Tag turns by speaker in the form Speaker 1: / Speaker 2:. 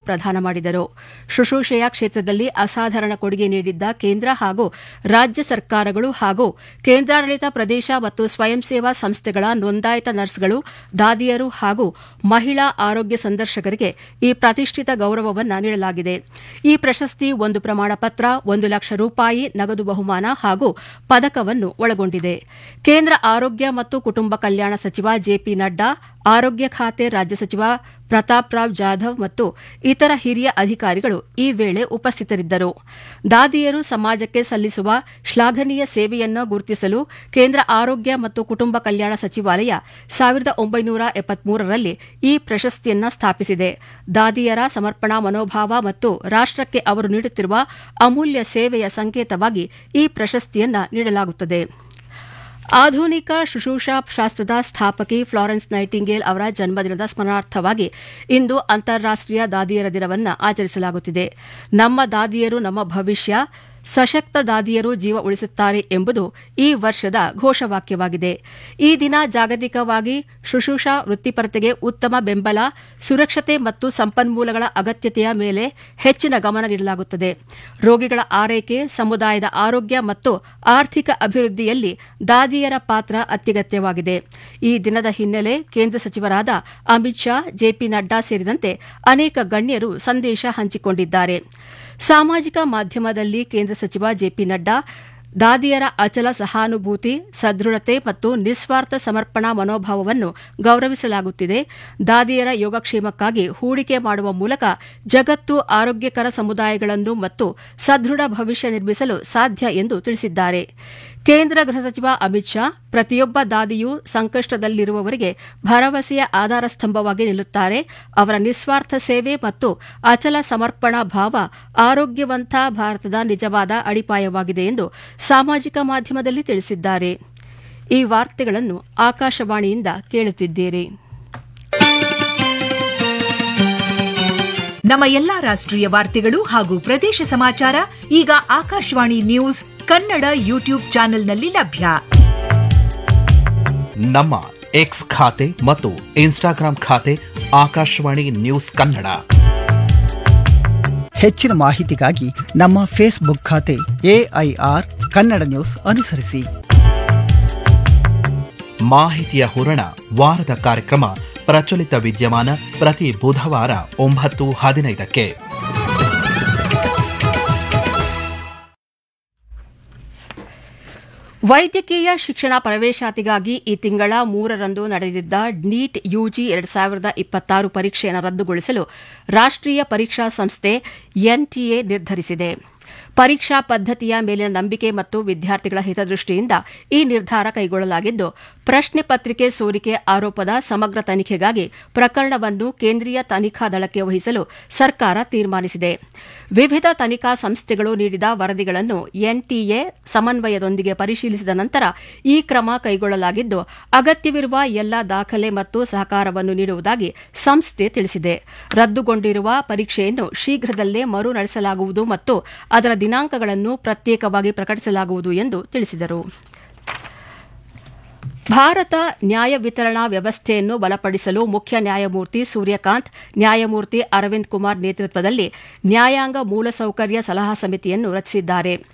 Speaker 1: ಪ್ರದಾನ ಮಾಡಿದರು ಶುಶ್ರೂಷೆಯ ಕ್ಷೇತ್ರದಲ್ಲಿ ಅಸಾಧಾರಣ ಕೊಡುಗೆ ನೀಡಿದ್ದ ಕೇಂದ್ರ ಹಾಗೂ ರಾಜ್ಯ ಸರ್ಕಾರಗಳು ಹಾಗೂ ಕೇಂದ್ರಾಡಳಿತ ಪ್ರದೇಶ ಮತ್ತು ಸ್ವಯಂ ಸೇವಾ ಸಂಸ್ಥೆಗಳ ನೋಂದಾಯಿತ ನರ್ಸ್ಗಳು ದಾದಿಯರು ಹಾಗೂ ಮಹಿಳಾ ಆರೋಗ್ಯ ಸಂದರ್ಶಕರಿಗೆ ಈ ಪ್ರತಿಷ್ಠಿತ ಗೌರವವನ್ನು ನೀಡಲಾಗಿದೆ ಈ ಪ್ರಶಸ್ತಿ ಒಂದು ಪ್ರಮಾಣ ಪತ್ರ ಒಂದು ಲಕ್ಷ ರೂಪಾಯಿ ನಗದು ಬಹುಮಾನ ಹಾಗೂ ಪದಕವನ್ನು ಒಳಗೊಂಡಿದೆ ಕೇಂದ್ರ ಆರೋಗ್ಯ ಮತ್ತು ಕುಟುಂಬ ಕಲ್ಯಾಣ ಸಚಿವ ಜೆಪಿ ನಡ್ಡಾ ಆರೋಗ್ಯ ಖಾತೆ ರಾಜ್ಯ ಸಚಿವ ಪ್ರತಾಪ್ ರಾವ್ ಜಾಧವ್ ಮತ್ತು ಇತರ ಹಿರಿಯ ಅಧಿಕಾರಿಗಳು ಈ ವೇಳೆ ಉಪಸ್ಥಿತರಿದ್ದರು ದಾದಿಯರು ಸಮಾಜಕ್ಕೆ ಸಲ್ಲಿಸುವ ಶ್ಲಾಘನೀಯ ಸೇವೆಯನ್ನು ಗುರುತಿಸಲು ಕೇಂದ್ರ ಆರೋಗ್ಯ ಮತ್ತು ಕುಟುಂಬ ಕಲ್ಯಾಣ ಸಚಿವಾಲಯ ಸಾವಿರದ ಒಂಬೈನೂರ ಎಪ್ಪತ್ಮೂರರಲ್ಲಿ ಈ ಪ್ರಶಸ್ತಿಯನ್ನು ಸ್ಥಾಪಿಸಿದೆ ದಾದಿಯರ ಸಮರ್ಪಣಾ ಮನೋಭಾವ ಮತ್ತು ರಾಷ್ಟಕ್ಕೆ ಅವರು ನೀಡುತ್ತಿರುವ ಅಮೂಲ್ಯ ಸೇವೆಯ ಸಂಕೇತವಾಗಿ ಈ ಪ್ರಶಸ್ತಿಯನ್ನು ನೀಡಲಾಗುತ್ತದೆ ಆಧುನಿಕ ಶುಶ್ರೂಷಾ ಶಾಸ್ತ್ರದ ಸ್ಥಾಪಕಿ ಫ್ಲಾರೆನ್ಸ್ ನೈಟಿಂಗೇಲ್ ಅವರ ಜನ್ಮದಿನದ ಸ್ಮರಣಾರ್ಥವಾಗಿ ಇಂದು ಅಂತಾರಾಷ್ಟೀಯ ದಾದಿಯರ ದಿನವನ್ನು ಆಚರಿಸಲಾಗುತ್ತಿದೆ ನಮ್ಮ ದಾದಿಯರು ನಮ್ಮ ಭವಿಷ್ಯ ಸಶಕ್ತ ದಾದಿಯರು ಜೀವ ಉಳಿಸುತ್ತಾರೆ ಎಂಬುದು ಈ ವರ್ಷದ ಘೋಷವಾಕ್ಯವಾಗಿದೆ ಈ ದಿನ ಜಾಗತಿಕವಾಗಿ ಶುಶ್ರೂಷಾ ವೃತ್ತಿಪರತೆಗೆ ಉತ್ತಮ ಬೆಂಬಲ ಸುರಕ್ಷತೆ ಮತ್ತು ಸಂಪನ್ಮೂಲಗಳ ಅಗತ್ಯತೆಯ ಮೇಲೆ ಹೆಚ್ಚಿನ ಗಮನ ನೀಡಲಾಗುತ್ತದೆ ರೋಗಿಗಳ ಆರೈಕೆ ಸಮುದಾಯದ ಆರೋಗ್ಯ ಮತ್ತು ಆರ್ಥಿಕ ಅಭಿವೃದ್ಧಿಯಲ್ಲಿ ದಾದಿಯರ ಪಾತ್ರ ಅತ್ಯಗತ್ಯವಾಗಿದೆ ಈ ದಿನದ ಹಿನ್ನೆಲೆ ಕೇಂದ್ರ ಸಚಿವರಾದ ಅಮಿತ್ ಶಾ ಜೆಪಿ ನಡ್ಡಾ ಸೇರಿದಂತೆ ಅನೇಕ ಗಣ್ಯರು ಸಂದೇಶ ಹಂಚಿಕೊಂಡಿದ್ದಾರೆ ಸಾಮಾಜಿಕ ಮಾಧ್ಯಮದಲ್ಲಿ ಕೇಂದ್ರ ಸಚಿವ ಜೆಪಿ ನಡ್ಡಾ ದಾದಿಯರ ಅಚಲ ಸಹಾನುಭೂತಿ ಸದೃಢತೆ ಮತ್ತು ನಿಸ್ವಾರ್ಥ ಸಮರ್ಪಣಾ ಮನೋಭಾವವನ್ನು ಗೌರವಿಸಲಾಗುತ್ತಿದೆ ದಾದಿಯರ ಯೋಗಕ್ಷೇಮಕ್ಕಾಗಿ ಹೂಡಿಕೆ ಮಾಡುವ ಮೂಲಕ ಜಗತ್ತು ಆರೋಗ್ಯಕರ ಸಮುದಾಯಗಳನ್ನು ಮತ್ತು ಸದೃಢ ಭವಿಷ್ಯ ನಿರ್ಮಿಸಲು ಸಾಧ್ಯ ಎಂದು ತಿಳಿಸಿದ್ದಾರೆ ಕೇಂದ್ರ ಗೃಹ ಸಚಿವ ಅಮಿತ್ ಶಾ ಪ್ರತಿಯೊಬ್ಬ ದಾದಿಯೂ ಸಂಕಷ್ಟದಲ್ಲಿರುವವರಿಗೆ ಭರವಸೆಯ ಆಧಾರ ಸ್ತಂಭವಾಗಿ ನಿಲ್ಲುತ್ತಾರೆ ಅವರ ನಿಸ್ವಾರ್ಥ ಸೇವೆ ಮತ್ತು ಅಚಲ ಸಮರ್ಪಣಾ ಭಾವ ಆರೋಗ್ಯವಂತ ಭಾರತದ ನಿಜವಾದ ಅಡಿಪಾಯವಾಗಿದೆ ಎಂದು ಸಾಮಾಜಿಕ ಮಾಧ್ಯಮದಲ್ಲಿ ತಿಳಿಸಿದ್ದಾರೆ ಈ ವಾರ್ತೆಗಳನ್ನು ಆಕಾಶವಾಣಿಯಿಂದ ಕೇಳುತ್ತಿದ್ದೀರಿ
Speaker 2: ನಮ್ಮ ಎಲ್ಲಾ ರಾಷ್ಟ್ರೀಯ ವಾರ್ತೆಗಳು ಹಾಗೂ ಪ್ರದೇಶ ಸಮಾಚಾರ ಈಗ ಆಕಾಶವಾಣಿ ನ್ಯೂಸ್ ಕನ್ನಡ ಯೂಟ್ಯೂಬ್ ಚಾನೆಲ್ನಲ್ಲಿ ಲಭ್ಯ
Speaker 3: ನಮ್ಮ ಎಕ್ಸ್ ಖಾತೆ ಮತ್ತು ಇನ್ಸ್ಟಾಗ್ರಾಂ ಖಾತೆ ಆಕಾಶವಾಣಿ ನ್ಯೂಸ್ ಕನ್ನಡ
Speaker 4: ಹೆಚ್ಚಿನ ಮಾಹಿತಿಗಾಗಿ ನಮ್ಮ ಫೇಸ್ಬುಕ್ ಖಾತೆ ಎಐಆರ್ ಕನ್ನಡ ನ್ಯೂಸ್ ಅನುಸರಿಸಿ
Speaker 3: ಮಾಹಿತಿಯ ಹೂರಣ ವಾರದ ಕಾರ್ಯಕ್ರಮ ಪ್ರಚಲಿತ ವಿದ್ಯಮಾನ ಪ್ರತಿ ಬುಧವಾರ ಒಂಬತ್ತು ಹದಿನೈದಕ್ಕೆ
Speaker 1: ವೈದ್ಯಕೀಯ ಶಿಕ್ಷಣ ಪ್ರವೇಶಾತಿಗಾಗಿ ಈ ತಿಂಗಳ ಮೂರರಂದು ನಡೆದಿದ್ದ ನೀಟ್ ಯುಜಿ ಎರಡು ಸಾವಿರದ ಇಪ್ಪತ್ತಾರು ಪರೀಕ್ಷೆಯನ್ನು ರದ್ದುಗೊಳಿಸಲು ರಾಷ್ಟೀಯ ಪರೀಕ್ಷಾ ಸಂಸ್ಥೆ ಎನ್ಟಿಎ ನಿರ್ಧರಿಸಿದೆ ಪರೀಕ್ಷಾ ಪದ್ದತಿಯ ಮೇಲಿನ ನಂಬಿಕೆ ಮತ್ತು ವಿದ್ಯಾರ್ಥಿಗಳ ಹಿತದೃಷ್ಟಿಯಿಂದ ಈ ನಿರ್ಧಾರ ಕೈಗೊಳ್ಳಲಾಗಿದ್ದು ಪ್ರಶ್ನೆ ಪತ್ರಿಕೆ ಸೋರಿಕೆ ಆರೋಪದ ಸಮಗ್ರ ತನಿಖೆಗಾಗಿ ಪ್ರಕರಣವನ್ನು ಕೇಂದ್ರೀಯ ತನಿಖಾ ದಳಕ್ಕೆ ವಹಿಸಲು ಸರ್ಕಾರ ತೀರ್ಮಾನಿಸಿದೆ ವಿವಿಧ ತನಿಖಾ ಸಂಸ್ಥೆಗಳು ನೀಡಿದ ವರದಿಗಳನ್ನು ಎನ್ಟಿಎ ಸಮನ್ವಯದೊಂದಿಗೆ ಪರಿಶೀಲಿಸಿದ ನಂತರ ಈ ಕ್ರಮ ಕೈಗೊಳ್ಳಲಾಗಿದ್ದು ಅಗತ್ಯವಿರುವ ಎಲ್ಲ ದಾಖಲೆ ಮತ್ತು ಸಹಕಾರವನ್ನು ನೀಡುವುದಾಗಿ ಸಂಸ್ಥೆ ತಿಳಿಸಿದೆ ರದ್ದುಗೊಂಡಿರುವ ಪರೀಕ್ಷೆಯನ್ನು ಶೀಘ್ರದಲ್ಲೇ ಮರು ನಡೆಸಲಾಗುವುದು ಮತ್ತು ಅದರ ದಿನಾಂಕಗಳನ್ನು ಪ್ರತ್ಯೇಕವಾಗಿ ಪ್ರಕಟಿಸಲಾಗುವುದು ಎಂದು ತಿಳಿಸಿದರು ಭಾರತ ನ್ಯಾಯ ವಿತರಣಾ ವ್ಯವಸ್ಥೆಯನ್ನು ಬಲಪಡಿಸಲು ಮುಖ್ಯ ನ್ಯಾಯಮೂರ್ತಿ ಸೂರ್ಯಕಾಂತ್ ನ್ಯಾಯಮೂರ್ತಿ ಅರವಿಂದ್ ಕುಮಾರ್ ನೇತೃತ್ವದಲ್ಲಿ ನ್ಯಾಯಾಂಗ ಮೂಲಸೌಕರ್ಯ ಸಲಹಾ ಸಮಿತಿಯನ್ನು ರಚಿಸಿದ್ದಾರೆ